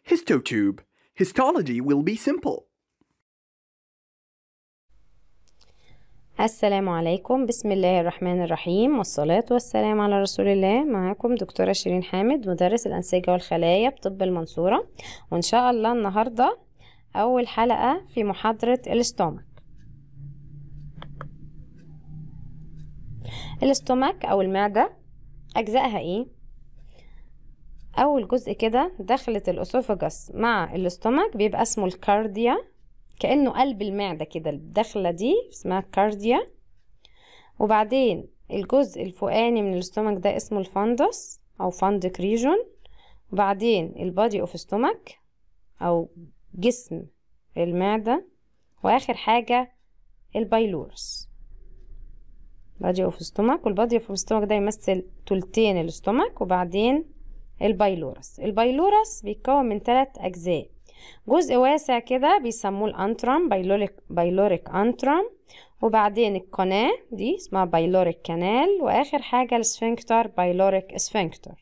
Histotube. Histology will be simple. السلام عليكم بسم الله الرحمن الرحيم والصلاة والسلام على رسول الله معاكم دكتورة شيرين حامد مدرس الأنسجة والخلايا بطب المنصورة وإن شاء الله النهاردة أول حلقة في محاضرة الاستومك الاستومك أو المعدة أجزائها إيه؟ أول جزء كده دخلة الأسوفجس مع الاستومك بيبقى اسمه الكارديا كأنه قلب المعدة كده الدخلة دي اسمها كارديا وبعدين الجزء الفوقاني من الاستومك ده اسمه الفندس أو فاندك ريجون وبعدين البادي اوف ستومك أو جسم المعدة وآخر حاجة البايلورس بادي اوف ستومك والبادي اوف ستومك ده يمثل تلتين الاستومك وبعدين البايلورس البايلورس بيتكون من ثلاث أجزاء جزء واسع كده بيسموه الانترم بايلوريك بايلوريك انترم وبعدين القناة دي اسمها بايلوريك كانال واخر حاجة السفنكتر بايلوريك اسفنكتر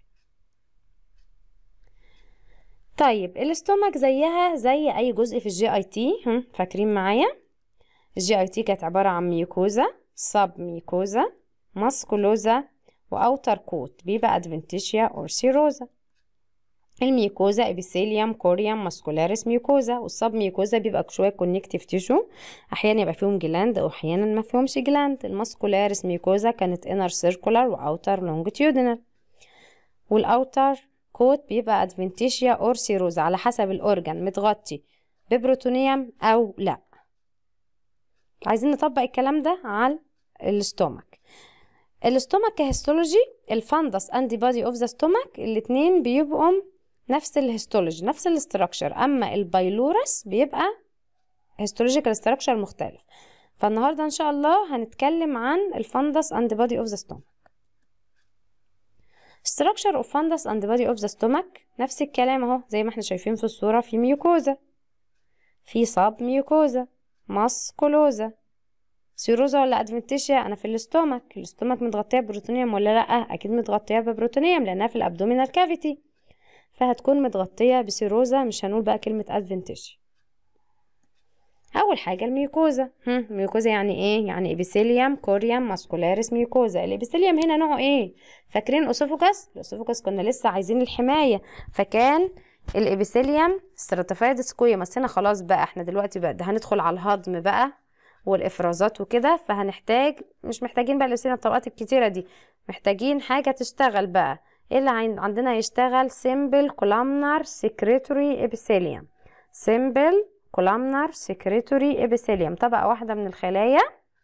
طيب الاستومك زيها زي اي جزء في الجي اي تي فاكرين معايا الجي اي تي كانت عبارة عن ميوكوزا سب ميوكوزا ماسكولوزا واوتر كوت بيبقى ادفنتيشيا اور سيروزا الميوكوزا ابيثيليوم كوريوم ماسكولاريس ميوكوزا والسب ميوكوزا بيبقى شويه كونكتيف تيشو احيانا يبقى فيهم جلاند او احيانا ما فيهمش جلاند الماسكولاريس ميوكوزا كانت انر سيركولار واوتر لونجيتيودينال والاوتر كوت بيبقى ادفنتيشيا اور سيروزا على حسب الاورجان متغطي ببروتونيوم او لا عايزين نطبق الكلام ده على الاستومك الاستومك كهيستولوجي الفندس انتي بادي اوف ذا ستومك الاتنين بيبقوا نفس الهيستولوجي نفس الاستراكشر اما البايلورس بيبقى هيستولوجيكال استراكشر مختلف فالنهارده ان شاء الله هنتكلم عن الفندس اند بادي اوف ذا ستومك structure of fundus and body of the stomach نفس الكلام اهو زي ما احنا شايفين في الصورة في ميوكوزا في صاب ميوكوزا ماسكولوزا سيروزا ولا ادفنتيشيا انا في الاستومك الاستومك متغطيه ببروتونيوم ولا لا اكيد متغطيه ببروتونيوم لانها في الابدومينال كافيتي فهتكون متغطيه بسيروزا مش هنقول بقى كلمه ادفنتيشيا اول حاجه الميوكوزا هم ميوكوزا يعني ايه يعني ابيثيليوم كوريوم ماسكولاريس ميوكوزا الابيثيليوم هنا نوعه ايه فاكرين اسوفوكاس الاسوفوكاس كنا لسه عايزين الحمايه فكان الابيثيليوم ستراتيفايد سكويا بس هنا خلاص بقى احنا دلوقتي بقى ده هندخل على الهضم بقى والافرازات وكده فهنحتاج مش محتاجين بقى لسنا الطبقات الكتيره دي محتاجين حاجه تشتغل بقى ايه اللي عندنا يشتغل سيمبل كولامنر سكريتوري ابيثيليوم سيمبل كولامنر سكريتوري ابيثيليوم طبقه واحده من الخلايا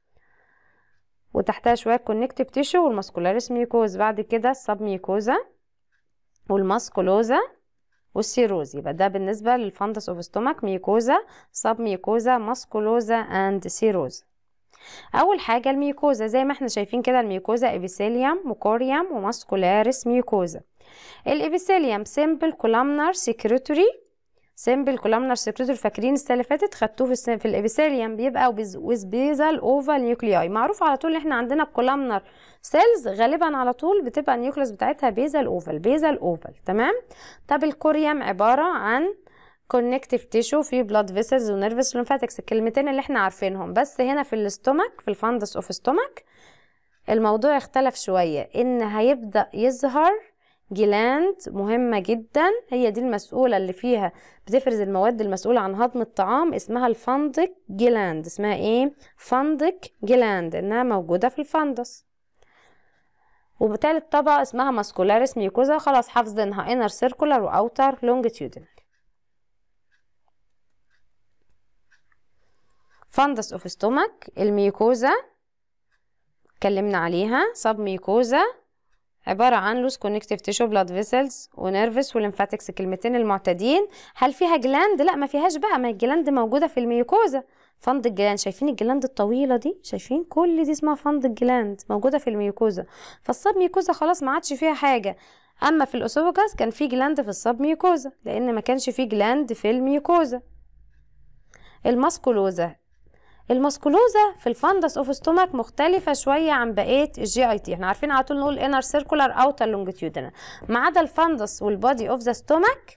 وتحتها شويه كونكتيف تيشو والماسكولاريس ميوكوز بعد كده السب ميوكوزا والماسكولوزا والسيروز يبقى ده بالنسبة للفندس اوف ستومك ميوكوزا سب ميوكوزا ماسكولوزا اند سيروز اول حاجة الميوكوزا زي ما احنا شايفين كده الميوكوزا ابيثيليوم وكوريوم وماسكولاريس ميوكوزا الابيثيليوم سيمبل كولامنر سكريتوري سيمبل كولامنر سكريتوري فاكرين السنه اللي فاتت خدتوه في, في الابيثيليوم بيبقى ويز بيزال اوفال نيوكلياي معروف على طول ان احنا عندنا الكولامنر سيلز غالبا على طول بتبقى النيوكليس بتاعتها بيزال اوفال بيزال اوفال تمام طب الكوريوم عباره عن كونكتيف تيشو في بلاد فيسلز ونيرفس ليمفاتكس الكلمتين اللي احنا عارفينهم بس هنا في الاستومك في الفندس اوف ستومك الموضوع اختلف شويه ان هيبدا يظهر جلاند مهمة جدا هي دي المسؤولة اللي فيها بتفرز المواد المسؤولة عن هضم الطعام اسمها الفندق جلاند اسمها ايه فندق جلاند انها موجودة في الفندس وبالتالت طبقة اسمها ماسكولاريس ميوكوزا خلاص حافظينها انر سيركولار واوتر لونجيتيودينال فندس اوف ستومك الميوكوزا اتكلمنا عليها سب ميوكوزا عبارة عن لوس كونكتيف تيشو بلاد فيسلز ونيرفس وليمفاتكس الكلمتين المعتادين هل فيها جلاند لا ما فيهاش بقى ما الجلاند موجودة في الميوكوزا فند الجلاند شايفين الجلاند الطويلة دي شايفين كل دي اسمها فند الجلاند موجودة في الميوكوزا فالصب ميوكوزا خلاص ما عادش فيها حاجة اما في الاسوفاجاس كان في جلاند في الصب ميوكوزا لان ما كانش في جلاند في الميوكوزا الماسكولوزا الماسكولوزا في الفندس اوف ستومك مختلفة شوية عن بقية الجي اي تي احنا عارفين على طول نقول انر سيركولار اوتر لونجيتيودنال ما عدا الفندس والبادي اوف ذا ستومك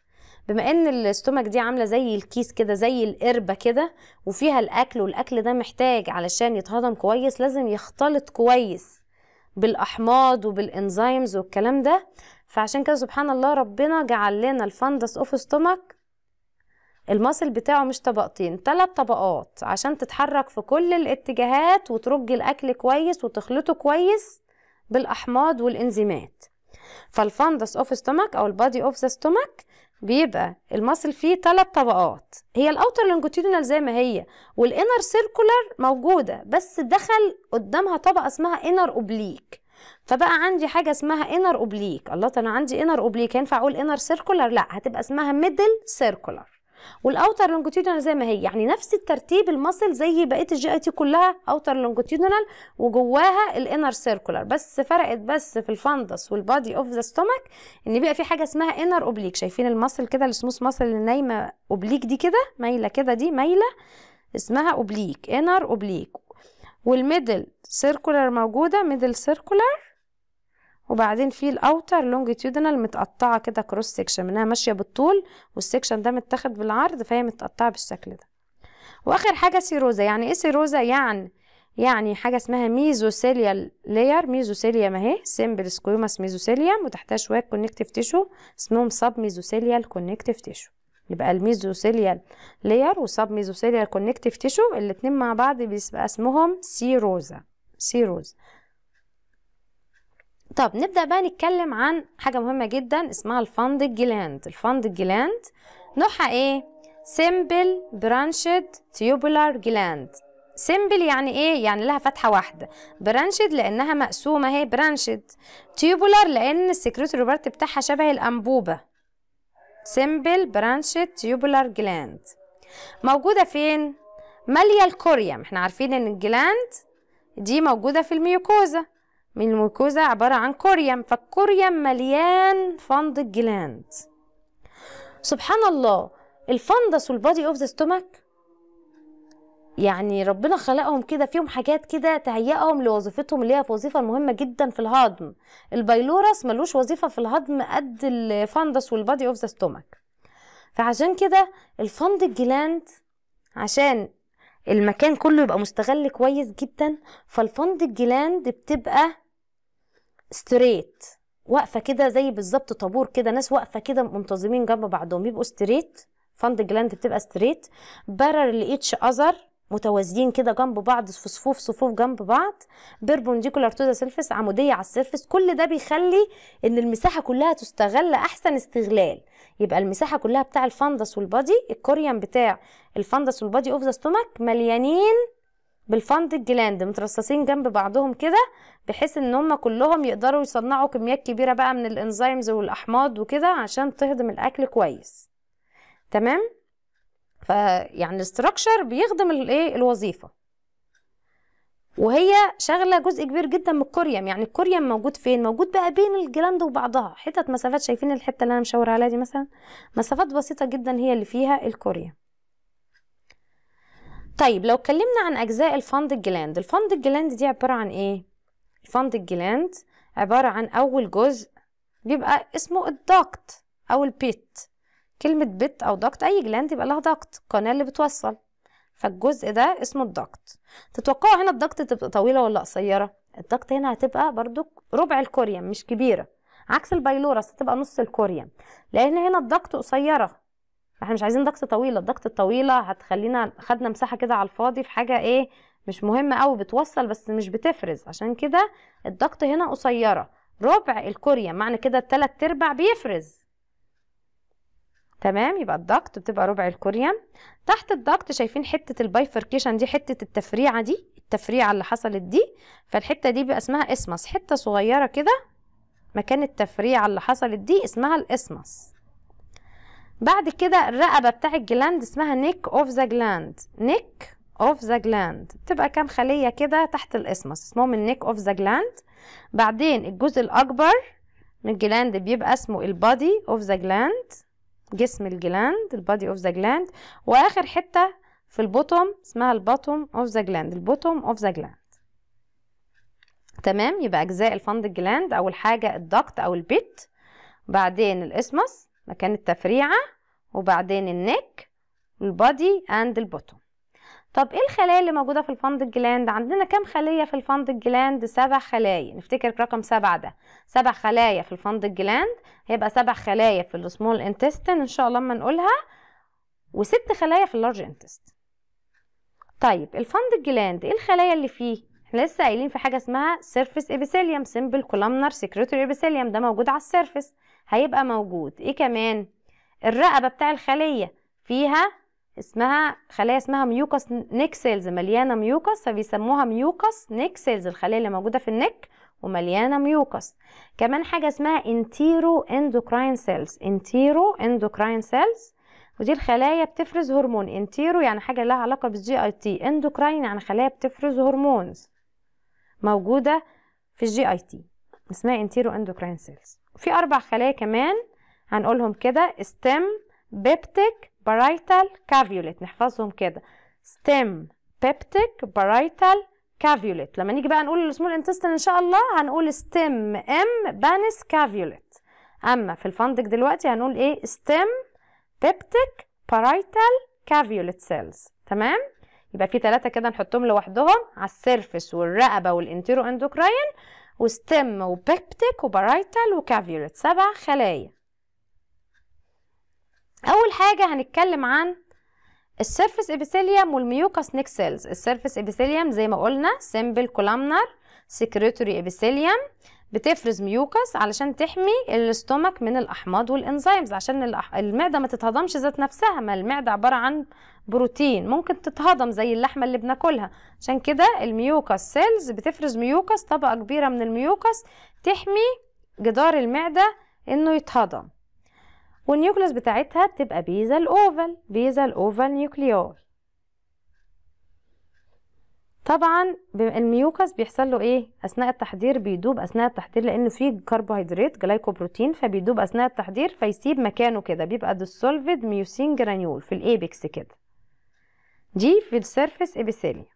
بما ان الاستومك دي عامله زي الكيس كده زي القربه كده وفيها الاكل والاكل ده محتاج علشان يتهضم كويس لازم يختلط كويس بالاحماض وبالانزيمز والكلام ده فعشان كده سبحان الله ربنا جعل لنا الفندس اوف ستومك المصل بتاعه مش طبقتين ثلاث طبقات عشان تتحرك في كل الاتجاهات وترج الاكل كويس وتخلطه كويس بالاحماض والانزيمات فالفندس اوف ستومك او البادي اوف ذا ستومك بيبقى المصل فيه ثلاث طبقات هي الاوتر لونجيتودينال زي ما هي والانر سيركولار موجوده بس دخل قدامها طبقه اسمها انر اوبليك فبقى عندي حاجه اسمها انر اوبليك الله انا عندي انر اوبليك ينفع اقول انر سيركولار لا هتبقى اسمها ميدل سيركولار والاوتر لونجيتودينال زي ما هي يعني نفس الترتيب المصل زي بقيه الجي اي تي كلها اوتر لونجيتودينال وجواها الانر سيركولار بس فرقت بس في الفندس والبادي اوف ذا ستومك ان بيبقى في حاجه اسمها انر اوبليك شايفين المصل كده السموث مصل اللي نايمه اوبليك دي كده مايله كده دي مايله اسمها اوبليك انر اوبليك والميدل سيركولار موجوده ميدل سيركولار وبعدين في الاوتر لونجيتيودينال متقطعه كده كروس سيكشن منها ماشيه بالطول والسيكشن ده متاخد بالعرض فهي متقطعه بالشكل ده واخر حاجه سيروزا يعني ايه سيروزا يعني يعني حاجه اسمها ميزوسيليال لاير ميزوسيليا اهي سيمبل سكويماس ميزوسيليوم وتحتها شويه كونكتيف تيشو اسمهم سب ميزوسيليال كونكتيف تيشو يبقى الميزوسيليال لاير وسب ميزوسيليال كونكتيف تيشو الاتنين مع بعض بيبقى اسمهم سيروزا سيروزا طب نبدأ بقى نتكلم عن حاجة مهمة جدا اسمها الفاند جلاند الفاند جلاند نوعها ايه سيمبل برانشد تيوبولار جلاند سيمبل يعني ايه يعني لها فتحه واحده برانشد لانها مقسومه اهي برانشد تيوبولار لان السكريتوري بارت بتاعها شبه الانبوبه سيمبل برانشد تيوبولار جلاند موجوده فين ماليه الكوريوم احنا عارفين ان الجلاند دي موجوده في الميوكوزا من الميوكوزا عباره عن كوريوم فالكوريوم مليان فند الجلاند سبحان الله الفندس والبادي اوف ذا ستومك يعني ربنا خلقهم كده فيهم حاجات كده تهيئهم لوظيفتهم اللي هي وظيفه مهمه جدا في الهضم البايلورس ملوش وظيفه في الهضم قد الفندس والبادي اوف ذا ستومك فعشان كده الفند الجلاند عشان المكان كله يبقى مستغل كويس جدا فالفند الجلاند بتبقى ستريت واقفه كده زي بالظبط طابور كده ناس واقفه كده منتظمين جنب بعضهم يبقوا ستريت فند جلاند بتبقى ستريت برر لإيتش اذر متوازيين كده جنب بعض في صفوف صفوف جنب بعض بيربونديكولار تو ذا سيرفيس عموديه على السيرفيس كل ده بيخلي ان المساحه كلها تستغل احسن استغلال يبقى المساحه كلها بتاع الفندس والبادي الكوريان بتاع الفندس والبادي اوف ذا ستومك مليانين بالفند الجلاند مترصصين جنب بعضهم كده بحيث ان هم كلهم يقدروا يصنعوا كميات كبيره بقى من الانزيمز والاحماض وكده عشان تهضم الاكل كويس تمام فيعني الاستراكشر بيخدم الايه الوظيفه وهي شغله جزء كبير جدا من الكوريوم يعني الكوريوم موجود فين موجود بقى بين الجلاند وبعضها حتت مسافات شايفين الحته اللي انا مشاور عليها دي مثلا مسافات بسيطه جدا هي اللي فيها الكوريوم طيب لو اتكلمنا عن اجزاء الفند الجلاند الفند الجلاند دي عباره عن ايه الفند الجلاند عباره عن اول جزء بيبقى اسمه الدكت او البيت كلمة بت أو دكت أي جلاند يبقى لها دكت قناة اللي بتوصل فالجزء ده اسمه الدكت تتوقعوا هنا الدكت تبقى طويلة ولا قصيرة الدكت هنا هتبقى برضو ربع الكوريوم مش كبيرة عكس البايلورس هتبقى نص الكوريوم لأن هنا الدكت قصيرة احنا مش عايزين دكت طويلة الدكت الطويلة هتخلينا خدنا مساحة كده على الفاضي في حاجة ايه مش مهمة أوي بتوصل بس مش بتفرز عشان كده الدكت هنا قصيرة ربع الكوريوم معنى كده التلات ارباع بيفرز تمام يبقى الضغط بتبقى ربع الكوريوم تحت الضغط شايفين حته البايفركيشن دي حته التفريعه دي التفريعه اللي حصلت دي فالحته دي بيبقى اسمها اسمس حته صغيره كده مكان التفريعه اللي حصلت دي اسمها الاسمس بعد كده الرقبه بتاع الجلاند اسمها نيك اوف ذا جلاند نيك اوف ذا جلاند بتبقى كام خليه كده تحت الاسمس اسمهم النيك اوف ذا جلاند بعدين الجزء الاكبر من الجلاند بيبقى اسمه البادي اوف ذا جلاند جسم الجلاند البادي اوف ذا جلاند واخر حته في البوتوم اسمها البوتوم اوف ذا جلاند البوتوم اوف ذا جلاند تمام يبقى اجزاء الفند جلاند اول حاجه الدكت او البيت بعدين الاسمس مكان التفريعه وبعدين النك البادي اند البوتوم طب ايه الخلايا اللي موجوده في الفندق جلاند عندنا كام خليه في الفندق جلاند سبع خلايا نفتكر رقم سبعة ده سبع خلايا في الفندق جلاند هيبقى سبع خلايا في السمول انتستين ان شاء الله اما نقولها وست خلايا في اللارج انتست طيب الفندق جلاند ايه الخلايا اللي فيه احنا لسه قايلين في حاجه اسمها سيرفيس ابيثيليوم سيمبل كولامنر سكريتوري ابيثيليوم ده موجود على السيرفيس هيبقى موجود ايه كمان الرقبه بتاع الخليه فيها اسمها خلايا اسمها ميوكس نيك سيلز مليانه ميوكس فبيسموها ميوكس نيك سيلز الخلايا اللي موجوده في النك ومليانه ميوكس كمان حاجه اسمها انتيرو اندوكراين سيلز انتيرو اندوكراين سيلز ودي الخلايا بتفرز هرمون انتيرو يعني حاجه لها علاقه بالجي اي تي اندوكراين يعني خلايا بتفرز هرمونز موجوده في الجي اي تي اسمها انتيرو اندوكراين سيلز في اربع خلايا كمان هنقولهم كده ستيم بيبتيك بارايتال كافيوليت نحفظهم كده ستيم بيبتيك بارايتال كافيوليت لما نيجي بقى نقول السمول انتستين ان شاء الله هنقول ستيم ام بانس كافيوليت اما في الفندق دلوقتي هنقول ايه ستيم بيبتيك بارايتال كافيوليت سيلز تمام يبقى في ثلاثة كده نحطهم لوحدهم على السيرفس والرقبة والانتيرو اندوكراين وستيم وبيبتيك وبارايتال وكافيوليت سبع خلايا اول حاجه هنتكلم عن السيرفس ابيثيليوم والميوكاس نيك سيلز السيرفس ابيثيليوم زي ما قلنا سيمبل كولامنر سكريتوري ابيثيليوم بتفرز ميوكاس علشان تحمي الاستومك من الاحماض والانزيمز عشان المعده ما تتهضمش ذات نفسها ما المعده عباره عن بروتين ممكن تتهضم زي اللحمه اللي بناكلها عشان كده الميوكاس سيلز بتفرز ميوكاس طبقه كبيره من الميوكاس تحمي جدار المعده انه يتهضم والنيوكليس بتاعتها بتبقى بيزال اوفال بيزال اوفال نيوكليوي طبعا الميوكس بيحصل له ايه اثناء التحضير بيدوب اثناء التحضير لانه فيه كربوهيدرات جلايكوبروتين فبيدوب اثناء التحضير فيسيب مكانه كده بيبقى ديسولفد ميوسين جرانيول في الايبكس كده دي في السيرفيس ابيثيليوم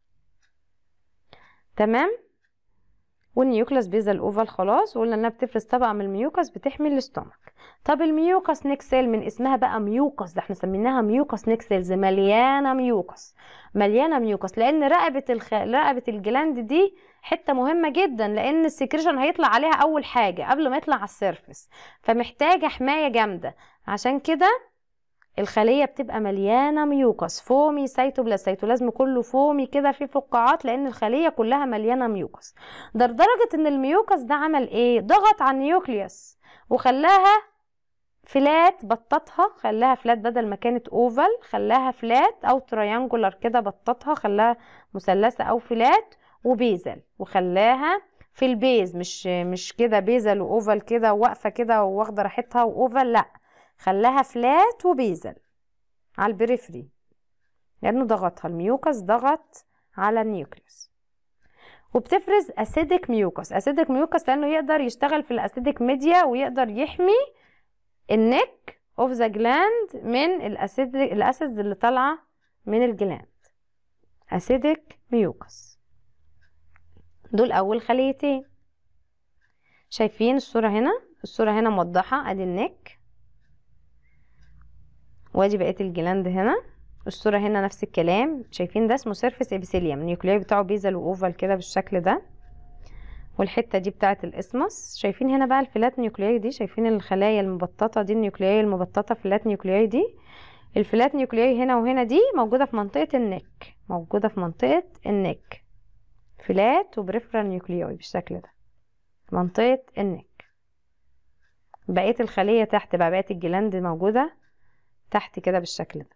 تمام والنيوكلاس بيزا الاوفال خلاص وقلنا انها بتفرز طبقه من الميوكس بتحمي الاستومك طب الميوكس نيكسيل من اسمها بقى ميوكس ده احنا سميناها ميوكس نيكسيلز مليانه ميوكس مليانه ميوكس لان رقبه الخ... رقبه الجلاند دي حته مهمه جدا لان السكريشن هيطلع عليها اول حاجه قبل ما يطلع على السيرفس فمحتاجه حمايه جامده عشان كده الخلية بتبقى مليانة ميوكس فومي سيتوبلازم السيتوبلازم كله فومي كده فيه فقاعات لأن الخلية كلها مليانة ميوكس ده لدرجة إن الميوكس ده عمل إيه؟ ضغط على النيوكليوس وخلاها فلات بططها خلاها فلات بدل ما كانت اوفال خلاها فلات او تريانجولار كده بططها خلاها مثلثه او فلات وبيزل وخلاها في البيز مش مش كده بيزل واوفال كده واقفه كده واخده راحتها واوفال لا خلاها فلات وبيزل على البريفري لانه ضغطها الميوكس ضغط على النيوكليوس وبتفرز اسيدك ميوكس اسيدك ميوكس لانه يقدر يشتغل في الاسيدك ميديا ويقدر يحمي النك اوف ذا جلاند من الاسيد الاسيدز اللي طالعه من الجلاند اسيدك ميوكس دول اول خليتين شايفين الصوره هنا الصوره هنا موضحه ادي النك وادي بقيه الجلاند هنا الصوره هنا نفس الكلام شايفين ده اسمه سيرفيس ابيثيليوم النيوكليوي بتاعه بيزل واوفال كده بالشكل ده والحته دي بتاعه الاسمس شايفين هنا بقى الفلات نيوكلياي دي شايفين الخلايا المبططه دي النيوكلياي المبططه فلات نيوكلياي دي الفلات نيوكلياي هنا وهنا دي موجوده في منطقه النك موجوده في منطقه النك فلات وبريفرال نيوكلياي بالشكل ده منطقه النك بقيه الخليه تحت بقى بقيه الجلاند موجوده تحت كده بالشكل ده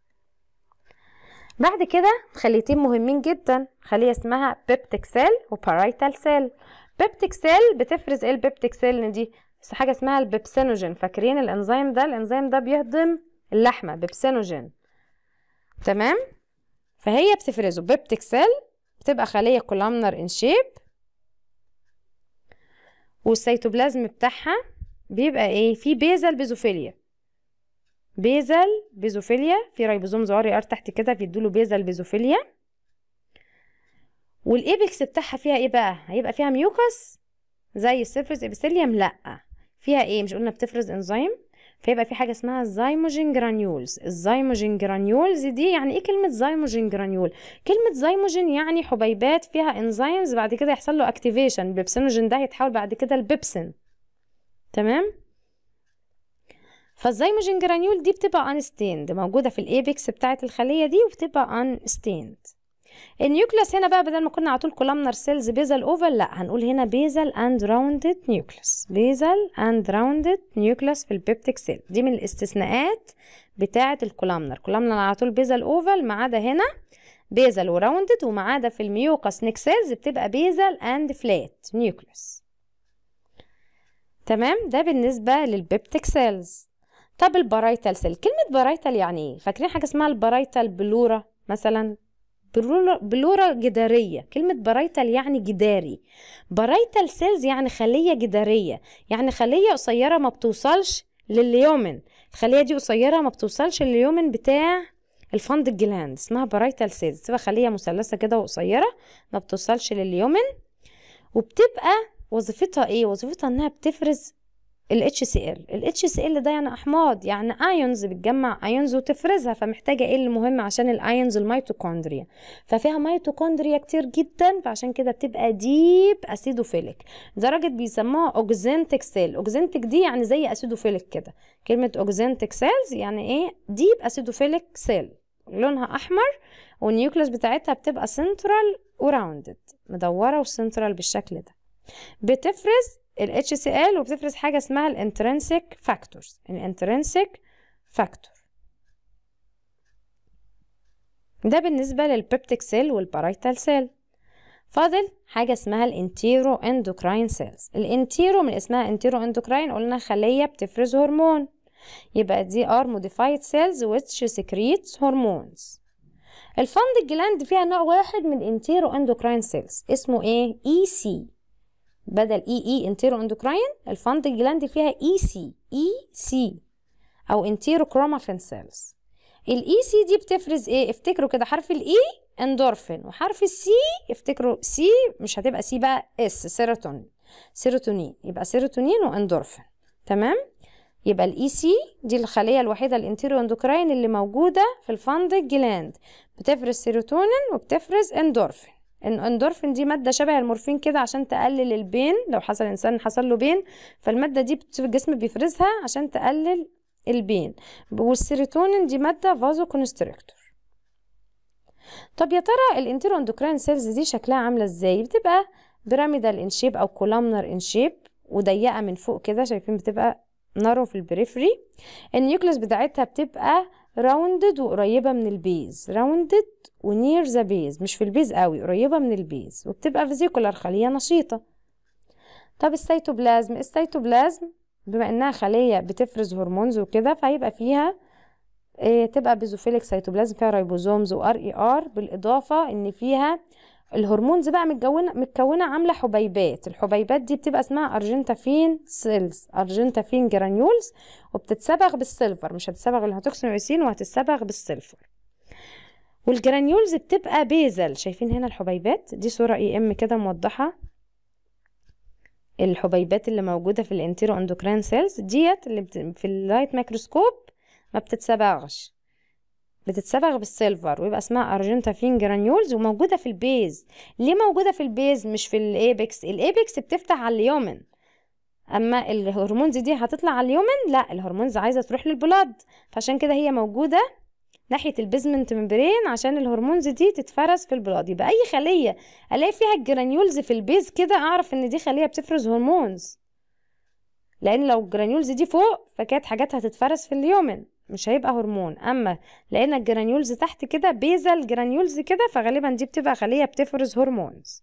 بعد كده خليتين مهمين جدا خليه اسمها بيبتيك سيل وبارايتال سيل بيبتيك سيل بتفرز ايه البيبتيك سيل دي بس حاجه اسمها البيبسينوجين فاكرين الانزيم ده الانزيم ده بيهضم اللحمه بيبسينوجين تمام فهي بتفرزه بيبتيك سيل بتبقى خليه كولامنر ان شيب والسيتوبلازم بتاعها بيبقى ايه في بيزل بيزوفيليا بيزل بيزوفيليا في ريبوزوم صغير تحت كده بيدوله بيزل بيزوفيليا والايبكس بتاعها فيها ايه بقى هيبقى فيها ميوكس زي السيرفس ابيثيليوم لا فيها ايه مش قلنا بتفرز انزيم فيبقى في حاجه اسمها الزيموجين جرانيولز الزيموجين جرانيولز دي يعني ايه كلمه زيموجين جرانيول كلمه زيموجين يعني حبيبات فيها انزيمز بعد كده يحصل له اكتيفيشن البيبسينوجين ده يتحول بعد كده لبيبسين تمام فالزيموجين جرانيول دي بتبقى انستيند موجوده في الايبكس بتاعه الخليه دي وبتبقى انستيند النيوكليس هنا بقى بدل ما كنا على طول كولامنر سيلز بيزل اوفال لا هنقول هنا بيزل اند راوندد نيوكليس بيزل اند راوندد نيوكليس في البيبتيك سيل دي من الاستثناءات بتاعه الكولامنر كولامنر على طول بيزل اوفال ما عدا هنا بيزل وراوندد وما عدا في الميوكاس نيك سيلز بتبقى بيزل اند فلات نيوكليس تمام ده بالنسبه للبيبتيك سيلز طب البرايتال سيل كلمه برايتال يعني ايه فاكرين حاجه اسمها البرايتال بلورا مثلا بلورا, بلورا جدارية كلمة برايتال يعني جداري برايتال سيلز يعني خلية جدارية يعني خلية قصيرة ما بتوصلش لليومن الخلية دي قصيرة ما بتوصلش لليومن بتاع الفند الجلاند اسمها برايتال سيلز تبقى خلية مثلثة كده وقصيرة ما بتوصلش لليومن وبتبقى وظيفتها ايه وظيفتها انها بتفرز ال HCl ال HCl ده يعني احماض يعني ايونز بتجمع ايونز وتفرزها فمحتاجه ايه اللي مهم عشان الايونز الميتوكوندريا ففيها ميتوكوندريا كتير جدا فعشان كده بتبقى ديب اسيدوفيليك لدرجه بيسموها اوكزنتيك سيل اوكزنتيك دي يعني زي اسيدوفيليك كده كلمه اوكزنتيك سيلز يعني ايه ديب اسيدوفيليك سيل لونها احمر والنيوكليس بتاعتها بتبقى سنترال وراوندد مدوره وسنترال بالشكل ده بتفرز ال HCl وبتفرز حاجة اسمها ال intrinsic factors ال intrinsic factor ده بالنسبة للبيبتيك سيل والبارايتال سيل فاضل حاجة اسمها الانتيرو اندوكراين سيلز الانتيرو من اسمها انتيرو اندوكراين قلنا خلية بتفرز هرمون يبقى دي are modified cells which secretes hormones الفند الجلاند فيها نوع واحد من انتيرو اندوكراين سيلز اسمه ايه اي سي بدل اي اي انتيرو اندوكراين الفند جلاند فيها اي سي اي سي او انتيرو كرومافين سيلز الاي سي دي بتفرز ايه افتكروا كده حرف الاي اندورفين وحرف السي افتكروا سي مش هتبقى سي بقى اس سيروتونين سيروتونين يبقى سيروتونين واندورفين تمام يبقى الاي سي دي الخليه الوحيده الانتيرو اندوكراين اللي موجوده في الفند جلاند بتفرز سيروتونين وبتفرز اندورفين الاندورفين دي ماده شبه المورفين كده عشان تقلل البين لو حصل انسان حصل له بين فالماده دي الجسم بيفرزها عشان تقلل البين والسيروتونين دي ماده فازو كونستريكتور طب يا ترى الانتيرو اندوكراين سيلز دي شكلها عامله ازاي بتبقى بيراميدال ان شيب او كولامنر ان شيب وضيقه من فوق كده شايفين بتبقى نارو في البريفري النيوكليس بتاعتها بتبقى راوندد وقريبه من البيز راوندد ونير ذا بيز مش في البيز قوي قريبه من البيز وبتبقى فيزيكولار خليه نشيطه طب السيتوبلازم السيتوبلازم بما انها خليه بتفرز هرمونز وكده فهيبقى فيها إيه تبقى بيزوفيليك سيتوبلازم فيها رايبوزومز وار اي ار بالاضافه ان فيها الهرمونز بقى متكونه متكونه عامله حبيبات الحبيبات دي بتبقى اسمها ارجنتافين سيلز ارجنتافين جرانيولز وبتتصبغ بالسيلفر مش هتتصبغ الهيدروكسينويسين وهتتصبغ بالسيلفر والجرانيولز بتبقى بيزل شايفين هنا الحبيبات دي صوره اي ام كده موضحه الحبيبات اللي موجوده في الانتيرو اندوكرين سيلز ديت اللي بت... في اللايت ميكروسكوب ما بتتصبغش بتتصبغ بالسيلفر ويبقى اسمها ارجنتافين جرانيولز وموجوده في البيز ليه موجوده في البيز مش في الايبكس الايبكس بتفتح على اليومن اما الهرمونز دي هتطلع على اليومن لا الهرمونز عايزه تروح للبلاد فعشان كده هي موجوده ناحيه البيزمنت ممبرين عشان الهرمونز دي تتفرز في البلاد يبقى اي خليه الاقي فيها الجرانيولز في البيز كده اعرف ان دي خليه بتفرز هرمونز لان لو الجرانيولز دي فوق فكانت حاجات هتتفرز في اليومن مش هيبقى هرمون اما لقينا الجرانيولز تحت كده بيزل جرانيولز كده فغالبا دي بتبقى خليه بتفرز هرمونز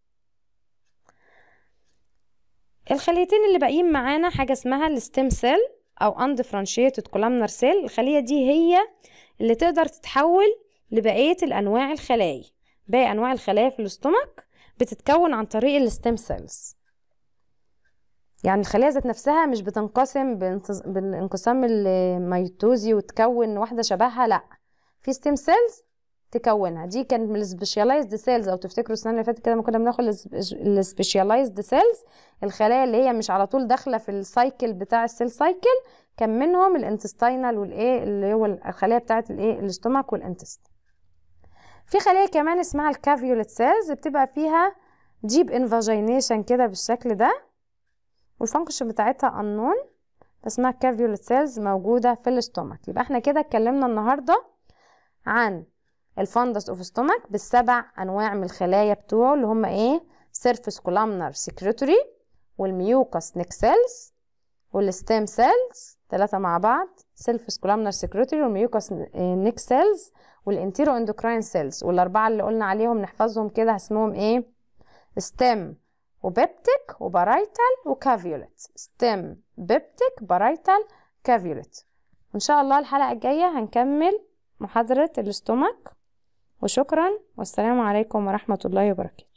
الخليتين اللي باقيين معانا حاجه اسمها الستيم سيل او undifferentiated columnar cell الخليه دي هي اللي تقدر تتحول لبقيه الانواع الخلايا باقي انواع الخلايا في الاستومك بتتكون عن طريق الستيم سيلز يعني الخلية ذات نفسها مش بتنقسم بالانقسام الميتوزي وتكون واحدة شبهها لا في ستيم سيلز تكونها دي كانت من السبيشاليزد سيلز او تفتكروا السنه اللي فاتت كده ما كنا بناخد السبيشاليزد سيلز الخلايا اللي هي مش على طول داخله في السايكل بتاع السيل سايكل كان منهم الانتستينال والايه اللي هو الخليه بتاعه الايه الاستومك والانتست في خليه كمان اسمها الكافيولت سيلز بتبقى فيها ديب انفاجينيشن كده بالشكل ده والفانكشن بتاعتها انون اسمها كافيولت سيلز موجوده في الاستومك يبقى احنا كده اتكلمنا النهارده عن الفندس اوف ستومك بالسبع انواع من الخلايا بتوعه اللي هم ايه سيرفس كولامنر سكريتوري والميوكس نيك سيلز والستيم سيلز ثلاثة مع بعض سيلفس كولامنر سكريتوري والميوكس نيك سيلز والانتيرو اندوكراين سيلز والاربعة اللي قلنا عليهم نحفظهم كده اسمهم ايه ستيم وبيبتيك وبارايتال وكافيولت ستيم بيبتيك بارايتال كافيولت وان شاء الله الحلقة الجاية هنكمل محاضرة الاستومك وشكرا والسلام عليكم ورحمة الله وبركاته